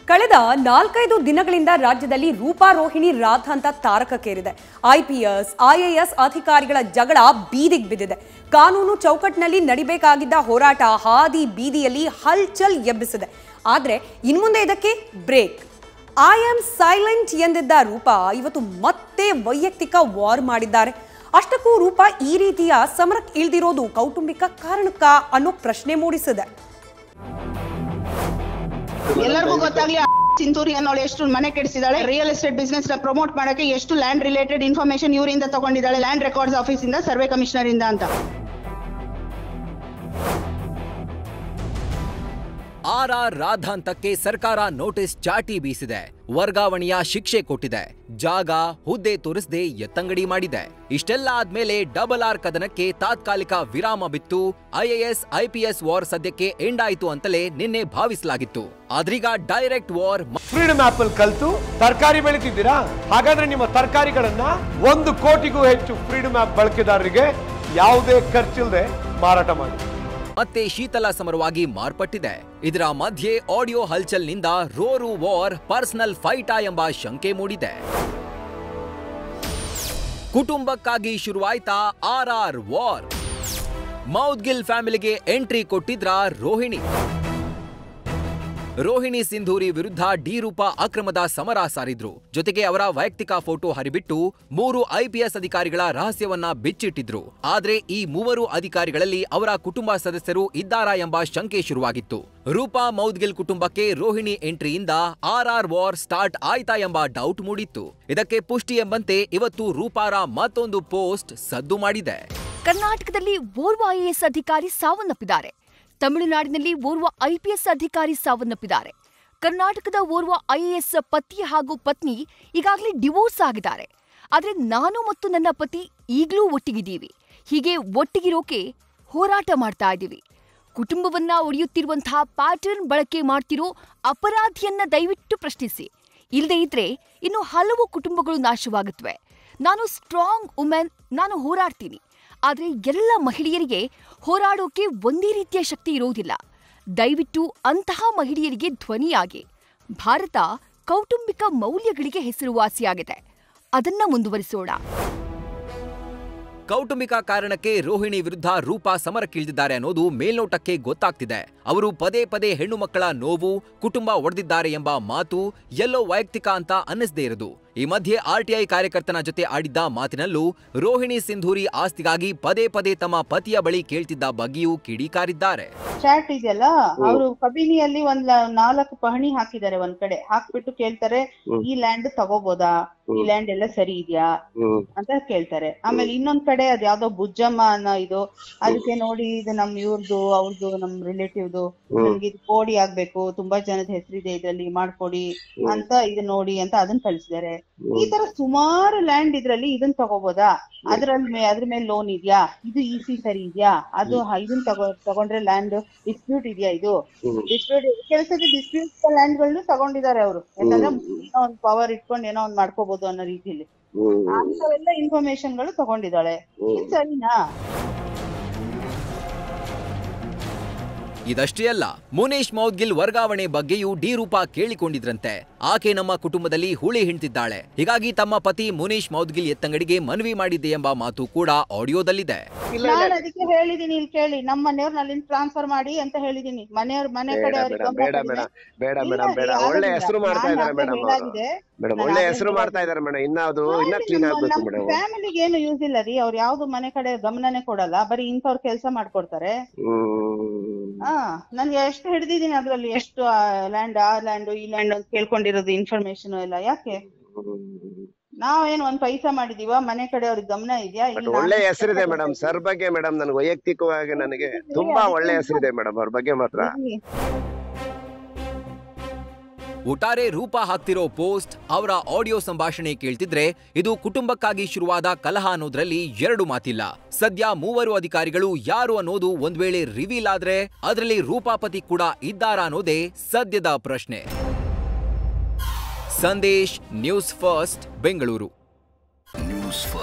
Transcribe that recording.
ಕಳೆದ ನಾಲ್ಕೈದು ದಿನಗಳಿಂದ ರಾಜ್ಯದಲ್ಲಿ ರೂಪಾರೋಹಿಣಿ ರಾಧಾಂತ ತಾರಕಕ್ಕೇರಿದೆ ಐಪಿಎಸ್ ಐಎಎಸ್ ಅಧಿಕಾರಿಗಳ ಜಗಳ ಬೀದಿಗೆ ಬಿದ್ದಿದೆ ಕಾನೂನು ಚೌಕಟ್ಟಿನಲ್ಲಿ ನಡಿಬೇಕಾಗಿದ್ದ ಹೋರಾಟ ಹಾದಿ ಬೀದಿಯಲ್ಲಿ ಹಲ್ಚಲ್ ಎಬ್ಬಿಸಿದೆ ಆದರೆ ಇನ್ಮುಂದೆ ಇದಕ್ಕೆ ಬ್ರೇಕ್ ಐ ಆಮ್ ಸೈಲೆಂಟ್ ಎಂದಿದ್ದ ರೂಪ ಇವತ್ತು ಮತ್ತೆ ವೈಯಕ್ತಿಕ ವಾರ್ ಮಾಡಿದ್ದಾರೆ ಅಷ್ಟಕ್ಕೂ ರೂಪ ಈ ರೀತಿಯ ಸಮರಕ್ಕೆ ಇಳ್ದಿರೋದು ಕೌಟುಂಬಿಕ ಕಾರಣಕ್ಕ ಅನ್ನೋ ಪ್ರಶ್ನೆ ಮೂಡಿಸಿದೆ ಎಲ್ಲರಿಗೂ ಗೊತ್ತಾಗ್ಲಿ ಆ ಸಿಂತೂರಿ ಅನ್ನೋಳು ಎಷ್ಟು ಮನೆ ಕೆಡಿಸಿದಾಳೆ ರಿಯಲ್ ಎಸ್ಟೇಟ್ ಬಿಸ್ನೆಸ್ ನ ಪ್ರಮೋಟ್ ಮಾಡಕ್ಕೆ ಎಷ್ಟು ಲ್ಯಾಂಡ್ ರಿಲೇಟೆಡ್ ಇನ್ಫಾರ್ಮೇಶನ್ ಇವರಿಂದ ತಗೊಂಡಿದ್ದಾಳೆ ಲ್ಯಾಂಡ್ ರೆಕಾರ್ಡ್ಸ್ ಆಫೀಸ್ ಇಂದ ಸರ್ವೆ ಕಮಿಷನರ್ ಇಂದ ಅಂತ ಆರ್ ಆರ್ ರಾಧಾಂತಕ್ಕೆ ಸರ್ಕಾರ ನೋಟಿಸ್ ಚಾಟಿ ಬೀಸಿದೆ ವರ್ಗಾವಣೆಯ ಶಿಕ್ಷೆ ಕೊಟ್ಟಿದೆ ಜಾಗ ಹುದ್ದೆ ತೋರಿಸದೆ ಎತ್ತಂಗಡಿ ಮಾಡಿದೆ ಇಷ್ಟೆಲ್ಲ ಆದ್ಮೇಲೆ ಡಬಲ್ ಆರ್ ಕದನಕ್ಕೆ ತಾತ್ಕಾಲಿಕ ವಿರಾಮ ಬಿತ್ತು ಐಎಎಸ್ ಐಪಿಎಸ್ ವಾರ್ ಸದ್ಯಕ್ಕೆ ಎಂಡ್ ಆಯ್ತು ಅಂತಲೇ ನಿನ್ನೆ ಭಾವಿಸಲಾಗಿತ್ತು ಆದ್ರೀಗ ಡೈರೆಕ್ಟ್ ವಾರ್ ಫ್ರೀಡಮ್ ಆಪ್ ಅಲ್ಲಿ ಕಲ್ತು ತರಕಾರಿ ಬೆಳಿತಿದ್ದೀರಾ ಹಾಗಾದ್ರೆ ನಿಮ್ಮ ತರಕಾರಿಗಳನ್ನ ಒಂದು ಕೋಟಿಗೂ ಹೆಚ್ಚು ಫ್ರೀಡಮ್ ಆಪ್ ಬಳಕೆದಾರರಿಗೆ ಯಾವುದೇ ಖರ್ಚಿಲ್ಲದೆ ಮಾರಾಟ ಮಾಡಿ ಮತ್ತೆ ಶೀತಲ ಸಮರವಾಗಿ ಮಾರ್ಪಟ್ಟಿದೆ ಇದರ ಮಧ್ಯೆ ಆಡಿಯೋ ಹಲ್ಚಲ್ನಿಂದ ರೋರು ವಾರ್ ಪರ್ಸನಲ್ ಫೈಟಾ ಎಂಬ ಶಂಕೆ ಮೂಡಿದೆ ಕುಟುಂಬಕ್ಕಾಗಿ ಶುರುವಾಯ್ತಾ ಆರ್ ಆರ್ ವಾರ್ ಮೌದ್ಗಿಲ್ ಫ್ಯಾಮಿಲಿಗೆ ಎಂಟ್ರಿ ಕೊಟ್ಟಿದ್ರ ರೋಹಿಣಿ ರೋಹಿಣಿ ಸಿಂಧೂರಿ ವಿರುದ್ಧ ಡಿ ರೂಪ ಅಕ್ರಮದ ಸಮರ ಸಾರಿದ್ರು ಜೊತೆಗೆ ಅವರ ವೈಯಕ್ತಿಕ ಫೋಟೋ ಹರಿಬಿಟ್ಟು ಮೂರು ಐಪಿಎಸ್ ಅಧಿಕಾರಿಗಳ ರಹಸ್ಯವನ್ನ ಬಿಚ್ಚಿಟ್ಟಿದ್ರು ಆದ್ರೆ ಈ ಮೂವರು ಅಧಿಕಾರಿಗಳಲ್ಲಿ ಅವರ ಕುಟುಂಬ ಸದಸ್ಯರು ಇದ್ದಾರಾ ಎಂಬ ಶಂಕೆ ಶುರುವಾಗಿತ್ತು ರೂಪಾ ಮೌದ್ಗಿಲ್ ಕುಟುಂಬಕ್ಕೆ ರೋಹಿಣಿ ಎಂಟ್ರಿಯಿಂದ ಆರ್ ಆರ್ ವಾರ್ ಸ್ಟಾರ್ಟ್ ಆಯ್ತಾ ಎಂಬ ಡೌಟ್ ಮೂಡಿತ್ತು ಇದಕ್ಕೆ ಪುಷ್ಟಿ ಎಂಬಂತೆ ಇವತ್ತು ರೂಪಾರ ಮತ್ತೊಂದು ಪೋಸ್ಟ್ ಸದ್ದು ಮಾಡಿದೆ ಕರ್ನಾಟಕದಲ್ಲಿ ಓರ್ವ ಐಎಎಸ್ ಅಧಿಕಾರಿ ಸಾವನ್ನಪ್ಪಿದ್ದಾರೆ ತಮಿಳುನಾಡಿನಲ್ಲಿ ಓರ್ವ ಐಪಿಎಸ್ ಅಧಿಕಾರಿ ಸಾವನ್ನಪ್ಪಿದ್ದಾರೆ ಕರ್ನಾಟಕದ ಓರ್ವ ಐಎಎಸ್ ಪತಿ ಹಾಗೂ ಪತ್ನಿ ಈಗಾಗಲೇ ಡಿವೋರ್ಸ್ ಆಗಿದ್ದಾರೆ ಆದರೆ ನಾನು ಮತ್ತು ನನ್ನ ಪತಿ ಈಗಲೂ ಒಟ್ಟಿಗಿದ್ದೀವಿ ಹೀಗೆ ಒಟ್ಟಿಗಿರೋಕೆ ಹೋರಾಟ ಮಾಡ್ತಾ ಇದ್ದೀವಿ ಕುಟುಂಬವನ್ನ ಒಡೆಯುತ್ತಿರುವಂತಹ ಪ್ಯಾಟರ್ನ್ ಬಳಕೆ ಮಾಡ್ತಿರೋ ಅಪರಾಧಿಯನ್ನ ದಯವಿಟ್ಟು ಪ್ರಶ್ನಿಸಿ ಇಲ್ಲದೇ ಇದ್ರೆ ಇನ್ನು ಹಲವು ಕುಟುಂಬಗಳು ನಾಶವಾಗುತ್ತವೆ ನಾನು ಸ್ಟ್ರಾಂಗ್ ವುಮೆನ್ ನಾನು ಹೋರಾಡ್ತೀನಿ ಆದರೆ ಎಲ್ಲ ಮಹಿಳೆಯರಿಗೆ ಹೋರಾಡೋಕೆ ಒಂದೇ ರೀತಿಯ ಶಕ್ತಿ ಇರೋದಿಲ್ಲ ದಯವಿಟ್ಟು ಅಂತಹ ಮಹಿಳೆಯರಿಗೆ ಧ್ವನಿಯಾಗಿ ಭಾರತ ಕೌಟುಂಬಿಕ ಮೌಲ್ಯಗಳಿಗೆ ಹೆಸರುವಾಸಿಯಾಗಿದೆ ಅದನ್ನ ಮುಂದುವರಿಸೋಣ ಕೌಟುಂಬಿಕ ಕಾರಣಕ್ಕೆ ರೋಹಿಣಿ ವಿರುದ್ಧ ರೂಪ ಸಮರಕ್ಕಿಳಿದಿದ್ದಾರೆ ಅನ್ನೋದು ಮೇಲ್ನೋಟಕ್ಕೆ ಗೊತ್ತಾಗ್ತಿದೆ ಅವರು ಪದೇ ಪದೇ ಹೆಣ್ಣು ಮಕ್ಕಳ ನೋವು ಕುಟುಂಬ ಒಡೆದಿದ್ದಾರೆ ಎಂಬ ಮಾತು ಎಲ್ಲೋ ವೈಯಕ್ತಿಕ ಅಂತ ಅನ್ನಿಸದೇ ಇರದು ಈ ಮಧ್ಯೆ ಆರ್ಟಿಐ ಕಾರ್ಯಕರ್ತನ ಜೊತೆ ಆಡಿದ್ದ ಮಾತಿನಲ್ಲೂ ರೋಹಿಣಿ ಸಿಂಧೂರಿ ಆಸ್ತಿಗಾಗಿ ಪದೇ ಪದೇ ತಮ್ಮ ಪತಿಯ ಬಳಿ ಕೇಳ್ತಿದ್ದ ಬಗ್ಗೆಯೂ ಕಿಡಿಕಾರಿದ್ದಾರೆ ಚಾಟ್ ಇದೆಯಲ್ಲ ಅವರು ಕಬಿನಿಯಲ್ಲಿ ಒಂದ್ ಲ- ನಾಲ್ಕು ಪಹಣಿ ಹಾಕಿದ್ದಾರೆ ಒಂದ್ ಕಡೆ ಹಾಕ್ಬಿಟ್ಟು ಕೇಳ್ತಾರೆ ಈ ಲ್ಯಾಂಡ್ ತಗೋಬೋದಾ ಈ ಲ್ಯಾಂಡ್ ಎಲ್ಲ ಸರಿ ಇದೆಯಾ ಅಂತ ಕೇಳ್ತಾರೆ ಆಮೇಲೆ ಇನ್ನೊಂದ್ ಕಡೆ ಅದ್ ಯಾವ್ದೋ ಬುಜ್ಜಮ್ಮ ಅನ್ನೋ ಇದು ಅದಕ್ಕೆ ನೋಡಿ ಇದು ನಮ್ ಇವ್ರದ್ದು ಅವ್ರದ್ದು ನಮ್ ರಿಲೇಟಿವ್ದು ನಮ್ಗೆ ಇದು ಕೋಡಿ ಆಗ್ಬೇಕು ತುಂಬಾ ಜನದ ಹೆಸರಿದೆ ಇದ್ರಲ್ಲಿ ಮಾಡ್ಕೊಡಿ ಅಂತ ಇದು ನೋಡಿ ಅಂತ ಅದನ್ನ ಕಳ್ಸಿದ್ದಾರೆ ಈ ತರ ಸುಮಾರು ಲ್ಯಾಂಡ್ ಇದ್ರಲ್ಲಿ ಇದನ್ನ ತಗೋಬೋದಾ ಅದ್ರಲ್ಲಿ ಮೇ- ಅದ್ರ ಮೇಲೆ ಲೋನ್ ಇದೆಯಾ ಇದು ಇಸಿ ಸರಿ ಇದೆಯಾ ಅದು ಹ- ಇದನ್ನ ತಗೋ ತಗೊಂಡ್ರೆ ಲ್ಯಾಂಡ್ ಡಿಸ್ಪ್ಯೂಟ್ ಇದೆಯಾ ಇದು ಡಿಸ್ಪ್ಯೂಟ್ ಕೆಲಸದ ಡಿಸ್ಪ್ಯೂಟ್ ಲ್ಯಾಂಡ್ ಗಳನ್ನ ತಗೊಂಡಿದ್ದಾರೆ ಅವರು ಯಾಕಂದ್ರೆ ಏನೋ ಒಂದ್ ಪವರ್ ಇಟ್ಕೊಂಡು ಏನೋ ಒಂದ್ ಮಾಡ್ಕೋಬಹುದು ಅನ್ನೋ ರೀತಿಲಿ ಅಂತವೆಲ್ಲ ಇನ್ಫಾರ್ಮೇಶನ್ ಗಳು ತಗೊಂಡಿದ್ದಾಳೆ ಇದ್ ಸರಿನಾ ಇದಷ್ಟೇ ಅಲ್ಲ ಮುನೇಶ್ ಮೌದ್ಗಿಲ್ ವರ್ಗಾವಣೆ ಬಗ್ಗೆಯೂ ಡಿ ರೂಪ ಕೇಳಿಕೊಂಡಿದ್ರಂತೆ ಆಕೆ ನಮ್ಮ ಕುಟುಂಬದಲ್ಲಿ ಹುಳಿ ಹಿಂಡ್ತಿದ್ದಾಳೆ ಹೀಗಾಗಿ ತಮ್ಮ ಪತಿ ಮುನೇಶ್ ಮೌದ್ಗಿಲ್ ಎತ್ತಂಗಡಿಗೆ ಮನವಿ ಮಾಡಿದ್ದೆ ಎಂಬ ಮಾತು ಕೂಡ ಆಡಿಯೋದಲ್ಲಿದೆ ನಾನು ಅದಕ್ಕೆ ಹೇಳಿದೀನಿ ಇಲ್ಲಿ ಕೇಳಿ ನಮ್ಮ ಮನೆಯವ್ರನ್ನ ಅಲ್ಲಿಂದ ಟ್ರಾನ್ಸ್ಫರ್ ಮಾಡಿ ಅಂತ ಹೇಳಿದೀನಿ ಮನೆಯವ್ರ ಮನೆ ಕಡೆ ಅವ್ರಿಗೆ ಗಮನ ಬೇಡ ಕೊಡಿ. ಬೇಡ ಬೇಡ ಇಲ್ಲ, ಮೇಡಮ್ ಬೇಡ ಯಾರು ಒಳ್ಳೆ ಇಲ್ಲ. ಹೆಸರು ಮಾಡ್ತಾ ನಾನು ಇದಾರೆ ಆಗ್ಲೇ ಮೇಡಮ್ ಹೇಳಾಗಿದೆ. ಮೇಡಮ್ ನಾನು ಒಳ್ಳೆ ಆಗ್ಲೇ ಹೆಸರು ಮಾಡ್ತಾ ಹೇಳಾಗಿದೆ. ಇದಾರೆ ಮೇಡಮ್ ಇನ್ನ ಅದು ಇನ್ನ ಆಯ್ತು, ಕ್ಲೀನ್ ನಮ್ಮ- ಆಗ್ಬೇಕು ನಮ್ಮ ಮೇಡಮ್ ಫ್ಯಾಮಿಲಿಗೆ ಏನು ಯೂಸ್ ಇಲ್ಲ ರೀ ಅವ್ರು ಯಾವ್ದು ಮನೆ ಕಡೆ ಗಮನನೇ ಕೊಡಲ್ಲ ಬರೀ ಇಂಥವ್ರ ಕೆಲಸ ಮಾಡ್ಕೊಡ್ತಾರೆ ಹ್ಮ್ ಹಾ ನನ್ಗೆ ಎಷ್ಟು ಹಿಡ್ದಿದೀನಿ ಅದ್ರಲ್ಲಿ ಎಷ್ಟು ಲ್ಯಾಂಡ್ ಆ ಲ್ಯಾಂಡ್ ಈ ಲ್ಯಾಂಡ್ ಅಂತ ಕೇಳ್ಕೊಂಡಿರೋದು ಇನ್ಫಾರ್ಮೇಶನ್ ಎಲ್ಲ ಯಾಕೆ ನಾವೇನ್ ಒಂದ್ ಪೈಸಾ ಮಾಡಿದೀವ ಮನೆ ಕಡೆ ಅವ್ರಿಗೆ ಗಮನ ಇದೆಯಾ ಬಟ್ ಇಲ್ಲ ಒಳ್ಳೆ ಹೆಸರಿದೆ ಮೇಡಮ್ ಸರ್ ಬಗ್ಗೆ ಮೇಡಮ್ ನನ್ಗೆ ವೈಯಕ್ತಿಕವಾಗಿ ನನಗೆ ತುಂಬಾ ಒಳ್ಳೆ ಹೆಸರಿದೆ ಮೇಡಮ್ ಅವ್ರ ಬಗ್ಗೆ ಮಾತ್ರ ಇರ್ಲಿ. ಒಟ್ಟಾರೆ ರೂಪ ಹಾಕ್ತಿರೋ ಪೋಸ್ಟ್ ಅವರ ಆಡಿಯೋ ಸಂಭಾಷಣೆ ಕೇಳ್ತಿದ್ರೆ ಇದು ಕುಟುಂಬಕ್ಕಾಗಿ ಶುರುವಾದ ಕಲಹ ಅನ್ನೋದ್ರಲ್ಲಿ ಎರಡು ಮಾತಿಲ್ಲ ಸದ್ಯ ಮೂವರು ಅಧಿಕಾರಿಗಳು ಯಾರು ಅನ್ನೋದು ಒಂದ್ ವೇಳೆ ರಿವೀಲ್ ಆದ್ರೆ ಅದರಲ್ಲಿ ರೂಪಾಪತಿ ಕೂಡ ಇದ್ದಾರಾ ಅನ್ನೋದೇ ಸದ್ಯದ ಪ್ರಶ್ನೆ Sandesh news first Bengaluru news first